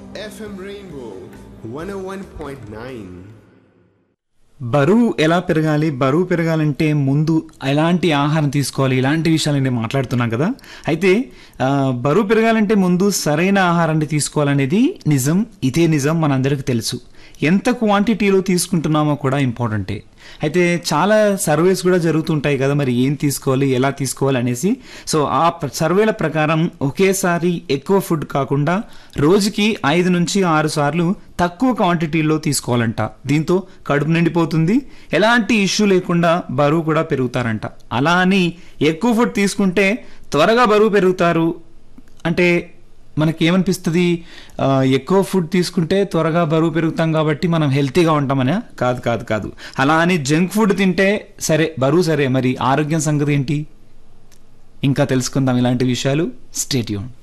FM Rainbow 101.9. బరువు ఎలా పెరగాలి బరువు పెరగాలంటే ముందు ఎలాంటి ఆహారం తీసుకోవాలి ఇలాంటి విషయాలు నేను మాట్లాడుతున్నాం కదా అయితే ఆ, బరువు పెరగాలంటే ముందు సరైన ఆహారాన్ని తీసుకోవాలనేది నిజం ఇదే నిజం మనందరికీ తెలుసు ఎంత క్వాంటిటీలో తీసుకుంటున్నామో కూడా ఇంపార్టెంటే అయితే చాలా సర్వేస్ కూడా జరుగుతుంటాయి కదా మరి ఏం తీసుకోవాలి ఎలా తీసుకోవాలి అనేసి సో ఆ ప్ర- సర్వేల ప్రకారం ఒకేసారి ఎక్కువ ఫుడ్ కాకుండా రోజుకి ఐదు నుంచి ఆరు సార్లు తక్కువ క్వాంటిటీలో తీసుకోవాలంట దీంతో కడుపు నిండిపోతుంది ఎలాంటి ఇష్యూ లేకుండా బరువు కూడా పెరుగుతారంట అలా అని ఎక్కువ ఫుడ్ తీసుకుంటే త్వరగా బరువు పెరుగుతారు అంటే మనకి ఏమనిపిస్తుంది ఆ, ఎక్కువ ఫుడ్ తీసుకుంటే త్వరగా బరువు పెరుగుతాం కాబట్టి మనం హెల్తీగా ఉంటామనే కాదు కాదు కాదు అలా అని జంక్ ఫుడ్ తింటే సరే బరువు సరే మరి ఆరోగ్యం సంగతి ఏంటి ఇంకా తెలుసుకుందాం ఇలాంటి విషయాలు స్టేట్యూన్